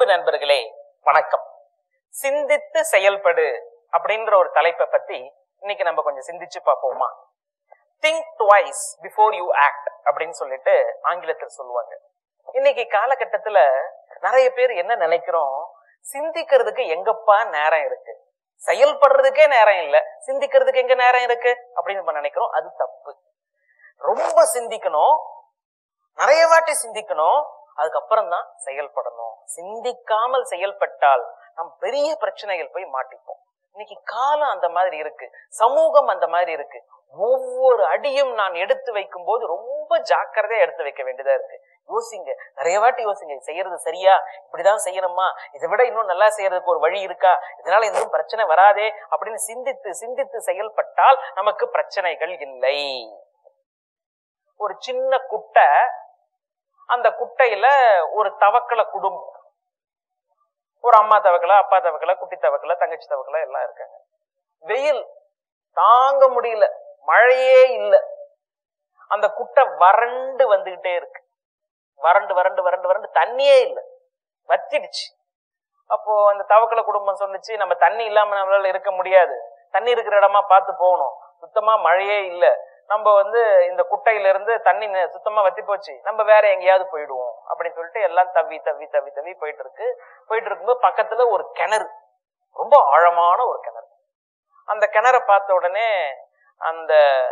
அன்பு நண்பர்களே வணக்கம் சிந்தித்து செயல்படு அப்படின்ற ஒரு தலைப்பை பத்தி இன்னைக்கு நம்ம கொஞ்சம் சிந்திச்சு பார்ப்போமா think twice before you act அப்படின்னு சொல்லிட்டு ஆங்கிலத்தில் சொல்லுவாங்க இன்னைக்கு காலகட்டத்துல நிறைய பேர் என்ன நினைக்கிறோம் சிந்திக்கிறதுக்கு எங்கப்பா நேரம் இருக்கு செயல்படுறதுக்கே நேரம் இல்ல சிந்திக்கிறதுக்கு எங்க நேரம் இருக்கு அப்படின்னு நம்ம நினைக்கிறோம் அது தப்பு ரொம்ப சிந்திக்கணும் நிறைய வாட்டி சிந்திக்கணும் அதுக்கப்புறம் தான் செயல்படணும் சிந்திக்காமல் செயல்பட்டால் நாம் பெரிய பிரச்சனைகள் போய் மாட்டிப்போம் இன்னைக்கு காலம் அந்த மாதிரி இருக்கு சமூகம் அந்த மாதிரி இருக்கு ஒவ்வொரு அடியும் நான் எடுத்து வைக்கும் போது ரொம்ப ஜாக்கிரதையா எடுத்து வைக்க வேண்டியதா இருக்கு யோசிங்க நிறைய வாட்டி யோசிங்க இது செய்யறது சரியா இப்படிதான் செய்யணுமா இதை விட இன்னும் நல்லா செய்யறதுக்கு ஒரு வழி இருக்கா இதனால எதுவும் பிரச்சனை வராதே அப்படின்னு சிந்தித்து சிந்தித்து செயல்பட்டால் நமக்கு பிரச்சனைகள் இல்லை ஒரு சின்ன குட்டை அந்த குட்டையில ஒரு தவக்கலை குடும்பம் ஒரு அம்மா தவக்கலை அப்பா தவக்கலை குட்டி தவக்கலை தங்கச்சி தவக்கலை எல்லாம் இருக்காங்க வெயில் தாங்க முடியல மழையே இல்லை அந்த குட்டை வறண்டு வந்துகிட்டே இருக்கு வறண்டு வறண்டு வறண்டு வறண்டு தண்ணியே இல்லை வத்திடுச்சு அப்போ அந்த தவக்கலை குடும்பம் சொன்னுச்சு நம்ம தண்ணி இல்லாம நம்மளால இருக்க முடியாது தண்ணி இருக்கிற இடமா பார்த்து போகணும் சுத்தமா மழையே இல்லை நம்ம வந்து இந்த குட்டையில இருந்து தண்ணி நி- சுத்தமா வத்தி போச்சு நம்ம வேற எங்கேயாவது போயிடுவோம் அப்படின்னு சொல்லிட்டு எல்லாம் தவி தவி தவி தவி போயிட்டு இருக்கு போயிட்டு இருக்கும்போது பக்கத்துல ஒரு கிணறு ரொம்ப ஆழமான ஒரு கிணறு அந்த கிணறை பார்த்த உடனே அந்த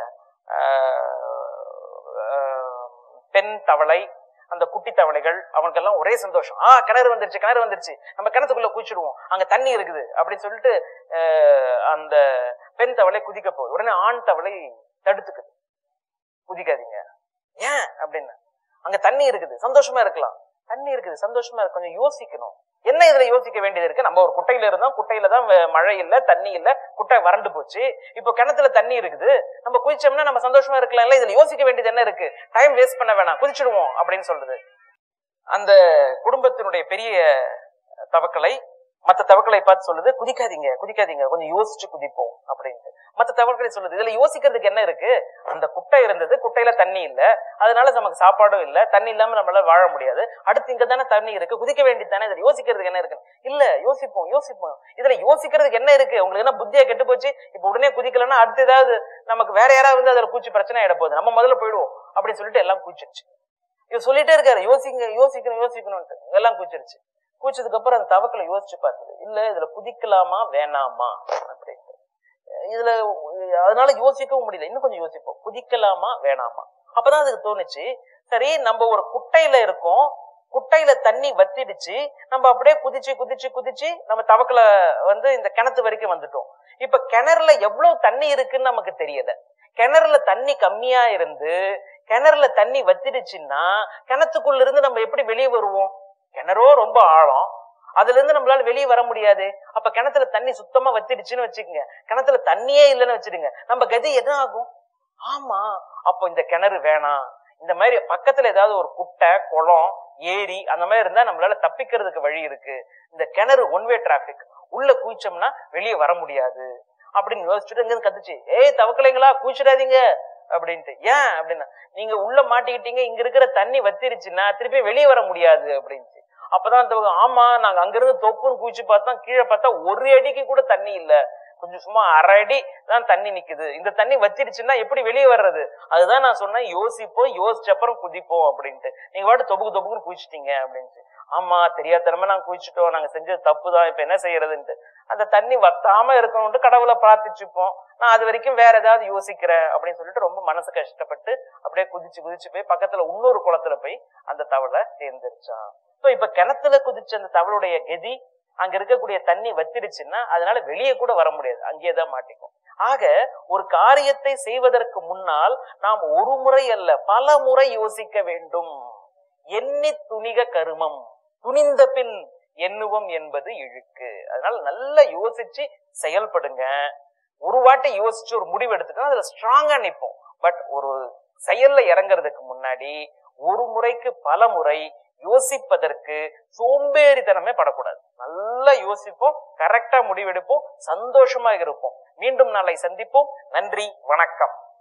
ஆஹ், ஆஹ், பெண் தவளை அந்த குட்டி தவளைகள் அவனுக்கெல்லாம் ஒரே சந்தோஷம் ஆ கிணறு வந்துருச்சு கிணறு வந்துருச்சு நம்ம கிணத்துக்குள்ள குதிச்சிடுவோம் அங்க தண்ணி இருக்குது அப்படின்னு சொல்லிட்டு ஆஹ், அந்த பெண் தவளை குதிக்க போகுது உடனே ஆண் தவளை தடுத்துக்குது குதிக்காதீங்க ஏன் அப்படின்னு அங்க தண்ணி இருக்குது சந்தோஷமா இருக்கலாம் தண்ணி இருக்குது சந்தோஷமா இருக்கு கொஞ்சம் யோசிக்கணும் என்ன இதுல யோசிக்க வேண்டியது இருக்கு நம்ம ஒரு குட்டையில இருந்தோம் குட்டையில தான் வ- மழை இல்ல தண்ணி இல்ல குட்டை வறண்டு போச்சு இப்போ கிணத்துல தண்ணி இருக்குது நம்ம குதிச்சோம்னா நம்ம சந்தோஷமா இருக்கலாம்ல இதுல யோசிக்க வேண்டியது என்ன இருக்கு டைம் வேஸ்ட் பண்ண வேணாம் குதிச்சிடுவோம் அப்படின்னு சொல்லுது அந்த குடும்பத்தினுடைய பெரிய தவக்கலை மத்த தவக்களை பார்த்து சொல்லுது குதிக்காதீங்க குதிக்காதீங்க கொஞ்சம் யோசிச்சு குதிப்போம் அப்படின்ட்டு மத்த தவக்களை சொல்லுது இதுல யோசிக்கிறதுக்கு என்ன இருக்கு அந்த குட்டை இருந்தது குட்டையில தண்ணி இல்ல அதனால நமக்கு சாப்பாடும் இல்ல தண்ணி இல்லாம நம்மளால வாழ முடியாது அடுத்து இங்க தானே தண்ணி இருக்கு குதிக்க வேண்டியது தானே இதுல யோசிக்கிறதுக்கு என்ன இருக்கு இல்ல யோசிப்போம் யோசிப்போம் இதுல யோசிக்கிறதுக்கு என்ன இருக்கு உங்களுக்கு என்ன புத்தியா கெட்டு போச்சு இப்ப உடனே குதிக்கலன்னா அடுத்து ஏதாவது நமக்கு வேற யாராவது வந்து அதுல கூச்சி பிரச்சனை ஆயிட போகுது நம்ம முதல்ல போயிடுவோம் அப்படின்னு சொல்லிட்டு எல்லாம் கூச்சிருச்சு இவர் சொல்லிட்டே இருக்காரு யோசிங்க யோசிக்கணும் யோசிக்கணும்ட்டு எல்லாம் கூச்சிருச்சு கூச்சதுக்கு அப்புறம் அந்த தவக்கலை யோசிச்சு பார்த்தது இல்ல இதுல குதிக்கலாமா வேணாமா அப்படின்ட்டு இதுல அதனால யோசிக்கவும் முடியல இன்னும் கொஞ்சம் யோசிப்போம் குதிக்கலாமா வேணாமா அப்பதான் அதுக்கு தோணுச்சு சரி நம்ம ஒரு குட்டையில இருக்கோம் குட்டையில தண்ணி வத்திடுச்சு நம்ம அப்படியே குதிச்சு குதிச்சு குதிச்சு நம்ம தவக்கல வந்து இந்த கிணத்து வரைக்கும் வந்துட்டோம் இப்ப கிணறுல எவ்வளவு தண்ணி இருக்குன்னு நமக்கு தெரியல கிணறுல தண்ணி கம்மியா இருந்து கிணறுல தண்ணி வத்திடுச்சுன்னா கிணத்துக்குள்ள இருந்து நம்ம எப்படி வெளியே வருவோம் கிணறோ ரொம்ப ஆழம் அதுல இருந்து நம்மளால வெளியே வர முடியாது அப்ப கிணத்துல தண்ணி சுத்தமா வத்திடுச்சுன்னு வச்சுக்கோங்க கிணத்துல தண்ணியே இல்லைன்னு வச்சிடுங்க நம்ம கதி என்ன ஆகும் ஆமா அப்போ இந்த கிணறு வேணாம் இந்த மாதிரி பக்கத்துல ஏதாவது ஒரு குட்டை குளம் ஏரி அந்த மாதிரி இருந்தா நம்மளால தப்பிக்கிறதுக்கு வழி இருக்கு இந்த கிணறு ஒன் வே டிராபிக் உள்ள குதிச்சோம்னா வெளியே வர முடியாது அப்படின்னு யோசிச்சுட்டு இங்க இருந்து கத்துச்சு ஏய் தவக்கலைங்களா குதிச்சிடாதீங்க அப்படின்ட்டு ஏன் அப்படின்னா நீங்க உள்ள மாட்டிக்கிட்டீங்க இங்க இருக்கிற தண்ணி வத்திருச்சுன்னா திருப்பி வெளியே வர முடியாது அப்படின்ட்டு அப்பதான் அந்த ஆமா நாங்க அங்கிருந்து தொப்புன்னு குதிச்சு பார்த்தோம் கீழே பார்த்தா ஒரு அடிக்கு கூட தண்ணி இல்ல கொஞ்சம் சும்மா அரை அடி தான் தண்ணி நிக்குது இந்த தண்ணி வச்சிருச்சுன்னா எப்படி வெளியே வர்றது அதுதான் நான் சொன்னேன் யோசிப்போம் யோசிச்ச அப்புறம் குதிப்போம் அப்படின்ட்டு நீங்க பாட்டு தொப்புக்கு தொப்புக்குன்னு குதிச்சிட்டீங்க அப்படின்ட்டு ஆமா தெரியாதனமா நாங்க குதிச்சிட்டோம் நாங்க செஞ்சது தப்பு தான் இப்ப என்ன செய்யறதுன்ட்டு அந்த தண்ணி வத்தாம இருக்கணும்ட்டு கடவுளை பிரார்த்திச்சுப்போம் நான் அது வரைக்கும் வேற ஏதாவது யோசிக்கிறேன் அப்படின்னு சொல்லிட்டு ரொம்ப மனசு கஷ்டப்பட்டு அப்படியே குதிச்சு குதிச்சு போய் பக்கத்துல இன்னொரு குளத்துல போய் அந்த தவளை சேர்ந்துருச்சான் சோ இப்ப கிணத்துல குதிச்ச அந்த தவளுடைய கதி அங்க இருக்கக்கூடிய தண்ணி வத்திடுச்சுன்னா அதனால வெளியே கூட வர முடியாது அங்கேயே தான் மாட்டிக்கும் ஆக ஒரு காரியத்தை செய்வதற்கு முன்னால் நாம் ஒரு முறை அல்ல பல முறை யோசிக்க வேண்டும் எண்ணி துணிக கருமம் துணிந்த பின் எண்ணுவோம் என்பது இழுக்கு அதனால நல்லா யோசிச்சு செயல்படுங்க ஒரு வாட்டி யோசிச்சு ஒரு முடிவு எடுத்துட்டோம் அதுல ஸ்ட்ராங்கா நிற்போம் பட் ஒரு செயல்ல இறங்குறதுக்கு முன்னாடி ஒரு முறைக்கு பல முறை யோசிப்பதற்கு சோம்பேறித்தனமே படக்கூடாது நல்லா யோசிப்போம் கரெக்டா முடிவெடுப்போம் சந்தோஷமாக இருப்போம் மீண்டும் நாளை சந்திப்போம் நன்றி வணக்கம்